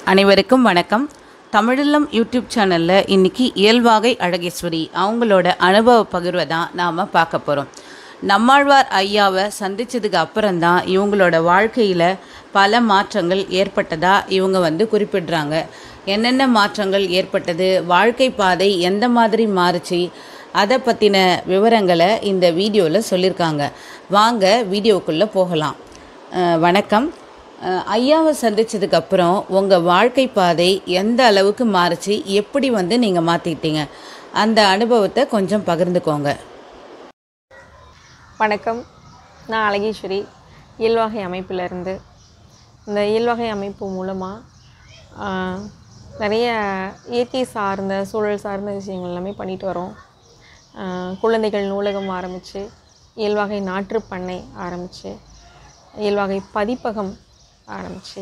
அனைவருக்கும் வணக்கம் தமிழெல்லாம் யூடியூப் சேனலில் இன்னைக்கு இயல்வாகை அழகேஸ்வரி அவங்களோட அனுபவ பகிர்வை தான் நாம் பார்க்க போகிறோம் நம்மாழ்வார் ஐயாவை சந்திச்சதுக்கு அப்புறம்தான் இவங்களோட வாழ்க்கையில் பல மாற்றங்கள் ஏற்பட்டதா இவங்க வந்து குறிப்பிடுறாங்க என்னென்ன மாற்றங்கள் ஏற்பட்டது வாழ்க்கை பாதை எந்த மாதிரி மாறுச்சு அதை பற்றின விவரங்களை இந்த வீடியோவில் சொல்லியிருக்காங்க வாங்க வீடியோக்குள்ளே போகலாம் அஹ் வணக்கம் அஹ் ஐயாவை சந்திச்சதுக்கு அப்புறம் உங்கள் வாழ்க்கை பாதை எந்த அளவுக்கு மாறுச்சு எப்படி வந்து நீங்கள் மாற்றிக்கிட்டீங்க அந்த அனுபவத்தை கொஞ்சம் பகிர்ந்துக்கோங்க வணக்கம் நான் அழகேஸ்வரி இயல்வகை அமைப்பிலிருந்து இந்த இயல்வகை அமைப்பு மூலமாக நிறைய இயற்கை சார்ந்த சூழல் சார்ந்த விஷயங்கள் எல்லாமே பண்ணிட்டு வரோம் ஆஹ் குழந்தைகள் நூலகம் ஆரம்பித்து இயல்வகை நாற்றுப் பண்ணை ஆரம்பித்து இயல்வகை பதிப்பகம் ஆரம்பித்து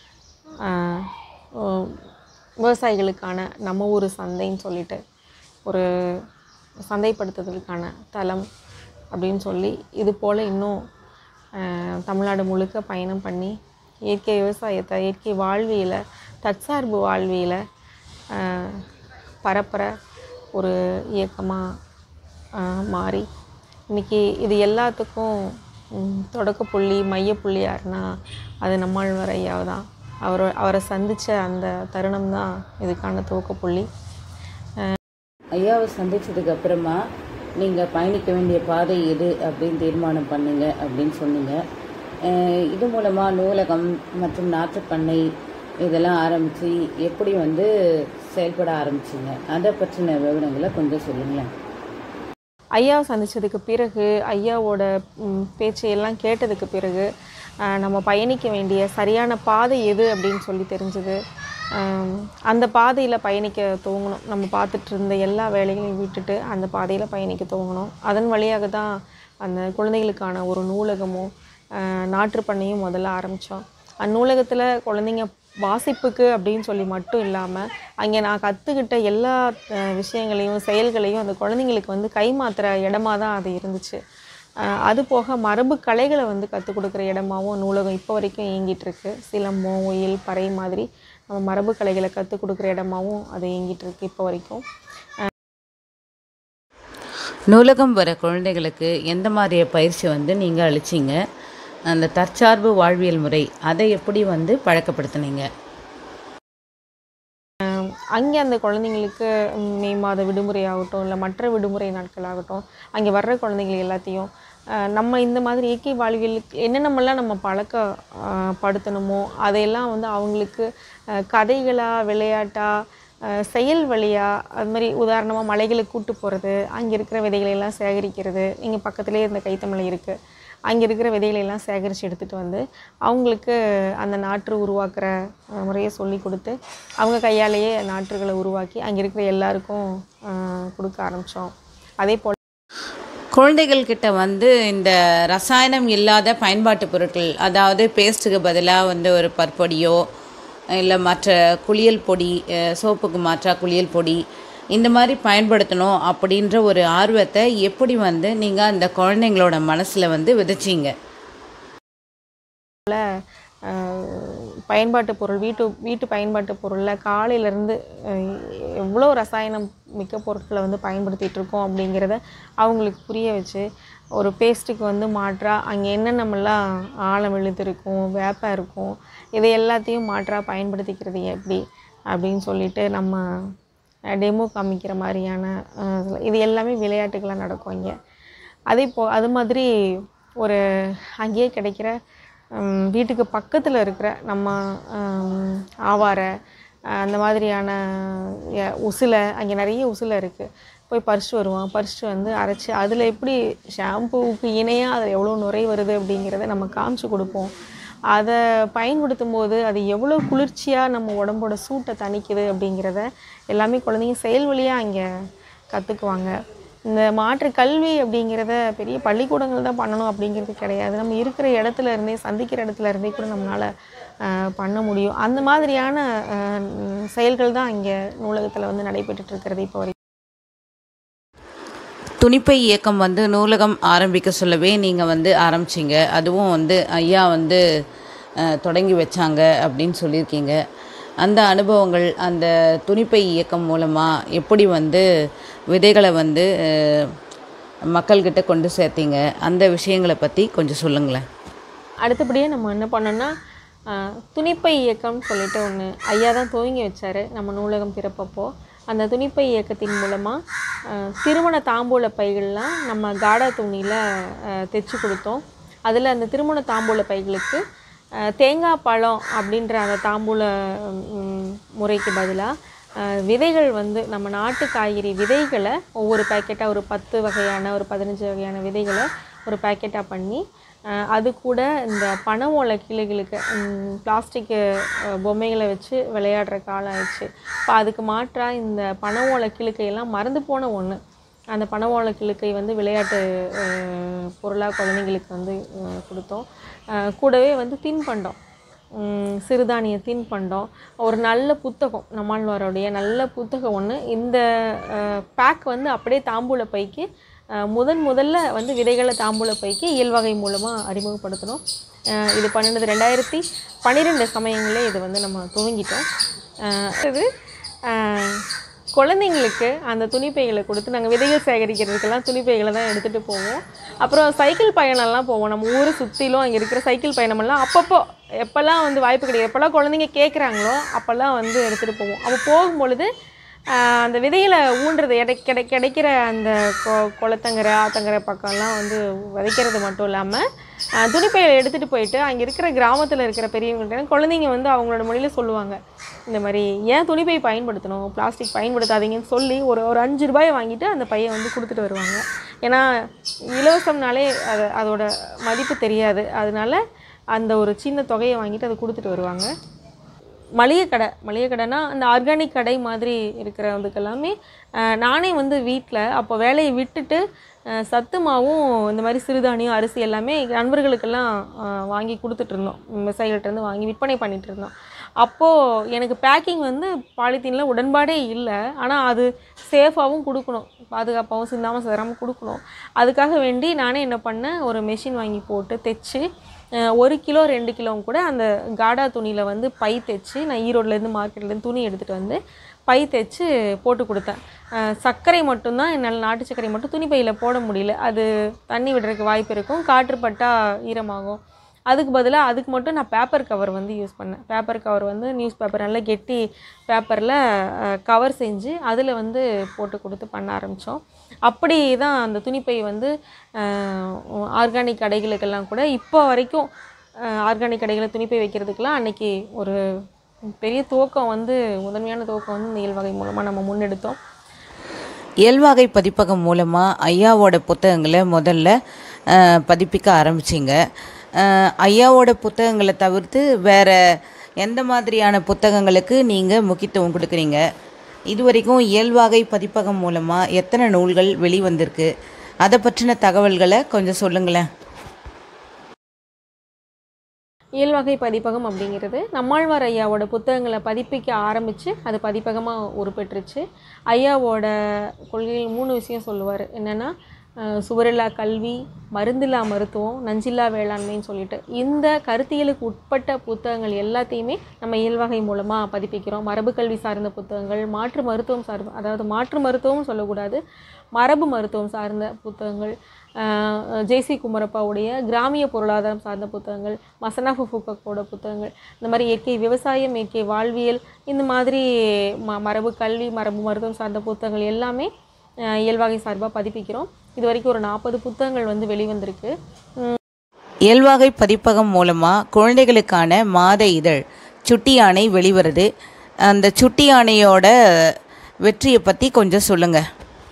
விவசாயிகளுக்கான நம்ம ஊர் சந்தைன்னு சொல்லிட்டு ஒரு சந்தைப்படுத்துதலுக்கான தளம் அப்படின்னு சொல்லி இது போல் இன்னும் ஆஹ், தமிழ்நாடு முழுக்க பயணம் பண்ணி இயற்கை விவசாயத்தை இயற்கை வாழ்வியலை தற்சார்பு வாழ்வியலை ஆஹ், பரப்புற ஒரு இயக்கமாக மாறி இன்னைக்கு இது எல்லாத்துக்கும் ம், தொடக்க புள்ளி மைய புள்ளி யாருன்னா அது நம்மாழ்வார் ஐயாவை தான் அவர் அவரை சந்தித்த அந்த தருணம் தான் இதுக்கான துவக்க புள்ளி ஐயாவை சந்திச்சதுக்கு அப்புறமா நீங்கள் பயணிக்க வேண்டிய பாதை எது அப்படின்னு தீர்மானம் பண்ணுங்க அப்படின்னு சொன்னீங்க அஹ் இது மூலமாக நூலகம் மற்றும் நாற்றுப்பண்ணை இதெல்லாம் ஆரம்பித்து எப்படி வந்து செயல்பட ஆரம்பிச்சிங்க அதை பற்றின விவரங்களை கொஞ்சம் சொல்லுங்களேன் ஐயாவை சந்திச்சதுக்கு பிறகு ஐயாவோட ம், பேச்சையெல்லாம் கேட்டதுக்கு பிறகு ஆஹ், நம்ம பயணிக்க வேண்டிய சரியான பாதை எது அப்படின்னு சொல்லி தெரிஞ்சுது ஆம், அந்த பாதையில் பயணிக்க துவங்கணும் நம்ம பார்த்துட்டு இருந்த எல்லா வேலைகளையும் விட்டுட்டு அந்த பாதையில் பயணிக்க துவங்கணும் அதன் வழியாக தான் அந்த குழந்தைகளுக்கான ஒரு நூலகமும் ஆஹ், நாற்றுப் பண்ணையும் முதல்ல ஆரம்பித்தோம் அந்நூலகத்தில் குழந்தைங்க வாசிப்புக்கு அப்படின்னு சொல்லி மட்டும் இல்லாமல் அங்கே நான் கற்றுக்கிட்ட எல்லா அஹ், விஷயங்களையும் செயல்களையும் அந்த குழந்தைங்களுக்கு வந்து கைமாத்துற இடமா தான் அது இருந்துச்சு அஹ், அது போக மரபு கலைகளை வந்து கற்றுக் கொடுக்குற இடமாவும் நூலகம் இப்போ வரைக்கும் இயங்கிட்டு இருக்கு சிலம்பம் ஒயில் பறை மாதிரி நம்ம மரபு கலைகளை கற்றுக் கொடுக்குற இடமாவும் அது இயங்கிட்டு இருக்கு இப்போ வரைக்கும் நூலகம் வர குழந்தைகளுக்கு எந்த மாதிரிய பயிற்சி வந்து நீங்கள் அளிச்சிங்க அந்த தற்சார்பு வாழ்வியல் முறை அதை எப்படி வந்து பழக்கப்படுத்துனீங்க அங்கே அந்த குழந்தைங்களுக்கு ம், மே மாத விடுமுறை ஆகட்டும் இல்லை மற்ற விடுமுறை நாட்கள் ஆகட்டும் அங்கே வர்ற குழந்தைகள் எல்லாத்தையும் அஹ், நம்ம இந்த மாதிரி இயற்கை வாழ்வியலுக்கு என்னென்னமெல்லாம் நம்ம பழக்க அஹ், படுத்தணுமோ அதையெல்லாம் வந்து அவங்களுக்கு அஹ், கதைகளா விளையாட்டா அஹ், செயல் வழியா அது மாதிரி உதாரணமாக மலைகளுக்கு கூட்டு போகிறது அங்கே இருக்கிற விதைகளை எல்லாம் சேகரிக்கிறது இங்கே பக்கத்துலேயே இந்த கைத்தமலை இருக்குது அங்கே இருக்கிற விதைகளை எல்லாம் சேகரித்து எடுத்துகிட்டு வந்து அவங்களுக்கு அந்த நாற்று உருவாக்குற அஹ், முறையை சொல்லி கொடுத்து அவங்க கையாலேயே நாற்றுகளை உருவாக்கி அங்கே இருக்கிற எல்லாருக்கும் அஹ், கொடுக்க ஆரம்பித்தோம் அதே போல் குழந்தைகள் கிட்ட வந்து இந்த ரசாயனம் இல்லாத பயன்பாட்டு பொருட்கள் அதாவது பேஸ்ட்டுக்கு பதிலாக வந்து ஒரு பற்பொடியோ இல்லை மற்ற குளியல் பொடி அஹ், சோப்புக்கு மாற்றா குளியல் பொடி இந்த மாதிரி பயன்படுத்தணும் அப்படின்ற ஒரு ஆர்வத்தை எப்படி வந்து நீங்கள் அந்த குழந்தைங்களோட மனசில் வந்து விதைச்சீங்க அஹ், பயன்பாட்டு பொருள் வீட்டு வீட்டு பயன்பாட்டு பொருளில் காலையிலேருந்து எவ்வளோ ரசாயனம் மிக்க பொருட்களை வந்து பயன்படுத்திகிட்டு இருக்கோம் அப்படிங்கிறத அவங்களுக்கு புரிய வச்சு ஒரு பேஸ்ட்டுக்கு வந்து மாற்றா அங்கே என்னென்னமெல்லாம் ஆழம் விழுது இருக்கும் வேப்பம் இருக்கும் இதை எல்லாத்தையும் மாற்றா பயன்படுத்திக்கிறது எப்படி அப்படின்னு சொல்லிட்டு நம்ம டெமோ காமிக்கிற மாதிரியான அஹ், இது எல்லாமே விளையாட்டுகளாக நடக்கும் இங்கே அதே போ அது மாதிரி ஒரு அங்கேயே கிடைக்கிற ஹம், வீட்டுக்கு பக்கத்தில் இருக்கிற நம்ம ஹம், ஆவாரை அஹ், அந்த மாதிரியான எ- உசிலை அங்கே நிறைய உசிலை இருக்குது போய் பறிச்சுட்டு வருவோம் பறிச்சுட்டு வந்து அரைச்சி அதில் எப்படி ஷாம்புவுக்கு இணையாக அதில் எவ்வளோ நுரை வருது அப்படிங்கிறத நம்ம காமிச்சு கொடுப்போம் அதை பயன்படுத்தும் போது அது எவ்வளோ குளிர்ச்சியாக நம்ம உடம்போட சூட்டை தணிக்குது அப்படிங்கிறத எல்லாமே குழந்தைங்க செயல் வழியாக அங்கே கற்றுக்குவாங்க இந்த மாற்று கல்வி அப்படிங்கிறத பெரிய பள்ளிக்கூடங்கள் தான் பண்ணணும் அப்படிங்கிறது கிடையாது நம்ம இருக்கிற இடத்துல இருந்தே சந்திக்கிற இடத்துல இருந்தே கூட நம்மளால் பண்ண முடியும் அந்த மாதிரியான அஹ், செயல்கள் தான் இங்கே நூலகத்தில் வந்து நடைபெற்றுட்டு இருக்கிறது இப்போ வரைக்கும் துணிப்பை இயக்கம் வந்து நூலகம் ஆரம்பிக்க சொல்லவே நீங்கள் வந்து ஆரம்பிச்சிங்க அதுவும் வந்து ஐயா வந்து அஹ், தொடங்கி வச்சாங்க அப்படின்னு சொல்லியிருக்கீங்க அந்த அனுபவங்கள் அந்த துணிப்பை இயக்கம் மூலமாக எப்படி வந்து விதைகளை வந்து அஹ், மக்கள்கிட்ட கொண்டு சேர்த்தீங்க அந்த விஷயங்களை பற்றி கொஞ்சம் சொல்லுங்களேன் அடுத்தபடியாக நம்ம என்ன பண்ணோம்னா ஆஹ், துணிப்பை இயக்கம்னு சொல்லிட்டு ஒன்று ஐயா தான் துவங்கி வச்சார் நம்ம நூலகம் திறப்பப்போ அந்த துணிப்பை இயக்கத்தின் மூலமாக திருமண தாம்பூல பைகள்லாம் நம்ம காடா துணியில் தைச்சு கொடுத்தோம் அதில் அந்த திருமண தாம்பூல பைகளுக்கு ஆஹ், தேங்காய் பழம் அப்படின்ற அந்த தாம்பூல ம், முறைக்கு பதிலாக விதைகள் வந்து நம்ம நாட்டு காய்கறி விதைகளை ஒவ்வொரு பேக்கெட்டாக ஒரு பத்து வகையான ஒரு பதினஞ்சு வகையான விதைகளை ஒரு பேக்கெட்டாக பண்ணி அஹ் அது கூட இந்த பனை ஓலை கிளைகளுக்கு பிளாஸ்டிக்கு பொம்மைகளை வச்சு விளையாடுற காலம் ஆயிடுச்சு இப்போ அதுக்கு மாற்றாக இந்த பனை ஓலை கிழுக்கையெல்லாம் மறந்து போன ஒன்று அந்த பனை ஓலை கிழுக்கை வந்து விளையாட்டு பொருளாக குழந்தைங்களுக்கு வந்து அஹ் கொடுத்தோம் அஹ் கூடவே வந்து தின்பண்டம் உம், சிறுதானிய தின்பண்டம் ஒரு நல்ல புத்தகம் நம்மாழ்வாரோடைய நல்ல புத்தகம் ஒன்று இந்த பேக் வந்து அப்படியே தாம்பூல பைக்கு அஹ், முதன் முதல்ல வந்து விதைகளை தாம்பூல பைக்கு இயல்வகை மூலமாக அறிமுகப்படுத்தினோம் அஹ், இது பண்ணினது ரெண்டாயிரத்தி பன்னிரெண்டு சமயங்களே இது வந்து நம்ம துவங்கிட்டோம் அஹ், இது அஹ், குழந்தைங்களுக்கு அந்த துணிப்பைகளை கொடுத்து நாங்கள் விதைகள் சேகரிக்கிறதுக்கெல்லாம் துணிப்பைகளை தான் எடுத்துகிட்டு போவோம் அப்புறம் சைக்கிள் பயணம்லாம் போவோம் நம்ம ஊரை சுற்றிலும் அங்கே இருக்கிற சைக்கிள் பயணமெல்லாம் அப்பப்போ எப்போல்லாம் வந்து வாய்ப்பு கிடையாது எப்போல்லாம் குழந்தைங்க கேட்குறாங்களோ அப்போல்லாம் வந்து எடுத்துகிட்டு போவோம் அப்போ போகும்பொழுது ஆஹ், அந்த விதைகளை ஊன்றது எடை கிடை கிடைக்கிற அந்த கொ குளத்தங்கரை ஆத்தங்கரை பக்கம்லாம் வந்து விதைக்கிறது மட்டும் இல்லாமல் துணிப்பையை எடுத்துகிட்டு போயிட்டு அங்கே இருக்கிற கிராமத்தில் இருக்கிற பெரியவங்கள்ட்ட குழந்தைங்க வந்து அவங்களோட மொழியில் சொல்லுவாங்க இந்த மாதிரி ஏன் துணிப்பை பயன்படுத்தணும் பிளாஸ்டிக் பயன்படுத்தாதீங்கன்னு சொல்லி ஒரு ஒரு அஞ்சு ரூபாயை வாங்கிட்டு அந்த பையை வந்து கொடுத்துட்டு வருவாங்க ஏன்னா இலவசம்னாலே அது அதோட மதிப்பு தெரியாது அதனால அந்த ஒரு சின்ன தொகையை வாங்கிட்டு அதை கொடுத்துட்டு வருவாங்க மளிகை கடை மளிகை கடைனா அந்த ஆர்கானிக் கடை மாதிரி இருக்கிறதுக்கு எல்லாமே அஹ், நானே வந்து வீட்டில் அப்போ வேலையை விட்டுட்டு அஹ், சத்து மாவும் இந்த மாதிரி சிறுதானியம் அரிசி எல்லாமே நண்பர்களுக்கெல்லாம் அஹ், வாங்கி கொடுத்துட்டு இருந்தோம் விவசாயிகள்ட்ட இருந்து வாங்கி விற்பனை பண்ணிட்டு இருந்தோம் அப்போது எனக்கு பேக்கிங் வந்து பாலித்தீனில் உடன்பாடே இல்லை ஆனால் அது சேஃபாகவும் கொடுக்கணும் பாதுகாப்பாகவும் சிந்தாமல் சேராமல் கொடுக்கணும் அதுக்காக வேண்டி நானே என்ன பண்ணேன் ஒரு மெஷின் வாங்கி போட்டு தைச்சு அஹ் ஒரு கிலோ ரெண்டு கிலோவும் கூட அந்த காடா துணியில் வந்து பை தைச்சு நான் ஈரோட்லேருந்து மார்க்கெட்லேருந்து துணி எடுத்துகிட்டு வந்து பை தைச்சு போட்டு கொடுத்தேன் அஹ் சர்க்கரை மட்டும்தான் என்னால் நாட்டு சர்க்கரை மட்டும் துணி பையில் போட முடியல அது தண்ணி விடுறதுக்கு வாய்ப்பு இருக்கும் காற்று பட்டா ஈரமாகும் அதுக்கு பதிலாக அதுக்கு மட்டும் நான் பேப்பர் கவர் வந்து யூஸ் பண்ணேன் பேப்பர் கவர் வந்து நியூஸ் பேப்பர் நல்லா கெட்டி பேப்பரில் கவர் செஞ்சு அதில் வந்து போட்டு கொடுத்து பண்ண ஆரம்பித்தோம் அப்படி தான் அந்த துணிப்பை வந்து ஆர்கானிக் கடைகளுக்கெல்லாம் கூட இப்போ வரைக்கும் ஆர்கானிக் கடைகளில் துணிப்பை வைக்கிறதுக்கெல்லாம் அன்னைக்கு ஒரு பெரிய துவக்கம் வந்து முதன்மையான துவக்கம் வந்து இந்த இயல்வகை மூலமாக நம்ம முன்னெடுத்தோம் இயல்வாகை பதிப்பகம் மூலமாக ஐயாவோட புத்தகங்களை முதல்ல அஹ், பதிப்பிக்க ஆரம்பிச்சிங்க ஐயாவோட புத்தகங்களை தவிர்த்து வேறு எந்த மாதிரியான புத்தகங்களுக்கு நீங்கள் முக்கியத்துவம் கொடுக்குறீங்க இது வரைக்கும் இயல்வாகை பதிப்பகம் மூலமாக எத்தனை நூல்கள் வெளிவந்திருக்கு அதை பற்றின தகவல்களை கொஞ்சம் சொல்லுங்களேன் இயல்வகை பதிப்பகம் அப்படிங்கிறது நம்மாழ்வார் ஐயாவோட புத்தகங்களை பதிப்பிக்க ஆரம்பித்து அது பதிப்பகமாக உருப்பெற்றுச்சு ஐயாவோட கொள்கையில் மூணு விஷயம் சொல்லுவார் என்னென்னா சுவரில்லா கல்வி மருந்தில்லா மருத்துவம் நஞ்சில்லா வேளாண்மைன்னு சொல்லிட்டு இந்த கருத்தியலுக்கு உட்பட்ட புத்தகங்கள் எல்லாத்தையுமே நம்ம இயல்வகை மூலமாக பதிப்பிக்கிறோம் மரபு கல்வி சார்ந்த புத்தகங்கள் மாற்று மருத்துவம் சார்ந்த அதாவது மாற்று மருத்துவம் சொல்லக்கூடாது மரபு மருத்துவம் சார்ந்த புத்தகங்கள் ஜேசி குமரப்பாவுடைய கிராமிய பொருளாதாரம் சார்ந்த புத்தகங்கள் மசனா ஃபுஃபுக்கோட புத்தகங்கள் இந்த மாதிரி இயற்கை விவசாயம் இயற்கை வாழ்வியல் இந்த மாதிரி ம மரபு கல்வி மரபு மருத்துவம் சார்ந்த புத்தகங்கள் எல்லாமே அஹ், இயல்வகை சார்பாக பதிப்பிக்கிறோம் இது வரைக்கும் ஒரு நாற்பது புத்தகங்கள் வந்து வெளிவந்திருக்கு இயல்வாகை பதிப்பகம் மூலமாக குழந்தைகளுக்கான மாத இதழ் சுட்டி யானை வெளிவருது அந்த சுட்டி யானையோட வெற்றியை பற்றி கொஞ்சம் சொல்லுங்கள்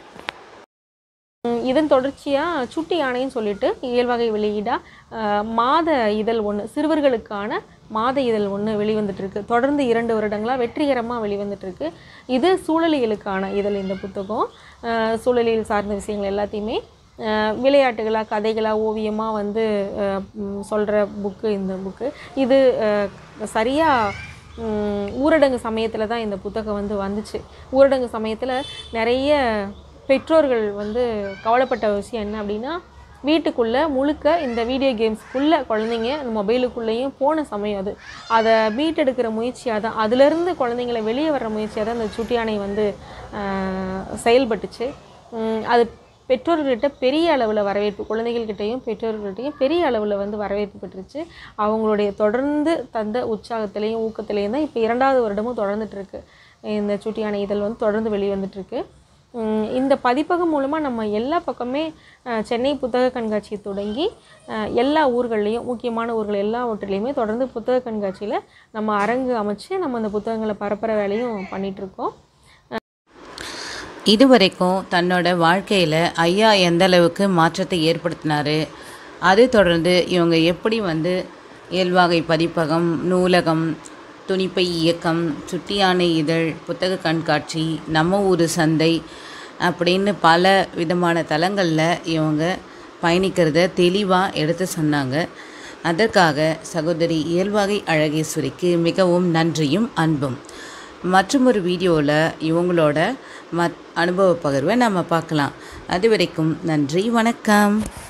உம், இதன் தொடர்ச்சியாக சுட்டி யானைன்னு சொல்லிட்டு இயல்வகை வெளியீடாக மாத இதழ் ஒன்று சிறுவர்களுக்கான மாத இதழ் ஒன்று வெளிவந்துட்டு இருக்கு தொடர்ந்து இரண்டு வருடங்களாக வெற்றிகரமாக வெளிவந்துட்டு இருக்கு இது சூழலியலுக்கான இதழ் இந்த புத்தகம் அஹ், சூழலியல் சார்ந்த விஷயங்கள் எல்லாத்தையுமே அஹ், விளையாட்டுகளா கதைகளா ஓவியமாக வந்து சொல்கிற புக்கு இந்த புக்கு இது சரியாக ஊரடங்கு சமயத்தில் தான் இந்த புத்தகம் வந்து வந்துச்சு ஊரடங்கு சமயத்தில் நிறைய பெற்றோர்கள் வந்து கவலைப்பட்ட விஷயம் என்ன அப்படின்னா வீட்டுக்குள்ளே முழுக்க இந்த வீடியோ கேம்ஸ்க்குள்ளே குழந்தைங்க அந்த மொபைலுக்குள்ளேயும் போன சமயம் அது அதை மீட்டெடுக்கிற முயற்சியாக தான் அதுலேருந்து குழந்தைங்களை வெளியே வர்ற முயற்சியாக தான் அந்த சுட்டி யானை வந்து ஆஹ், செயல்பட்டுச்சு உம், அது பெற்றோர்கள்கிட்ட பெரிய அளவில் வரவேற்பு குழந்தைகள்கிட்டையும் பெற்றோர்கள்கிட்டையும் பெரிய அளவில் வந்து வரவேற்பு பெற்றுச்சு அவங்களுடைய தொடர்ந்து தந்த உற்சாகத்திலையும் ஊக்கத்திலையும் தான் இப்போ இரண்டாவது வருடமும் தொடர்ந்துட்டு இருக்கு இந்த சுட்டி யானை இதழ் வந்து தொடர்ந்து வெளிவந்துட்டுருக்கு இந்த பதிப்பகம் மூலமாக நம்ம எல்லா பக்கமே அஹ், சென்னை புத்தக கண்காட்சி தொடங்கி அஹ், எல்லா ஊர்கள்லேயும் முக்கியமான ஊர்கள் எல்லாவற்றிலையுமே தொடர்ந்து புத்தக கண்காட்சியில் நம்ம அரங்கு அமைச்சு நம்ம அந்த புத்தகங்களை பரப்புகிற வேலையும் பண்ணிகிட்ருக்கோம் இதுவரைக்கும் தன்னோட வாழ்க்கையில் ஐயா எந்த அளவுக்கு மாற்றத்தை ஏற்படுத்தினாரு அது தொடர்ந்து இவங்க எப்படி வந்து இயல்வாகை பதிப்பகம் நூலகம் துணிப்பை இயக்கம் சுட்டியானை இதழ் புத்தக கண்காட்சி நம்ம ஊர் சந்தை அப்படின்னு பல விதமான தளங்களில் இவங்க பயணிக்கிறத தெளிவாக எடுத்து சொன்னாங்க அதற்காக சகோதரி இயல்வாகை அழகேஸ்வரிக்கு மிகவும் நன்றியும் அன்பும் மற்றும் ஒரு வீடியோவில் இவங்களோட மத் அனுபவ பகிர்வை நம்ம பார்க்கலாம் அது வரைக்கும் நன்றி வணக்கம்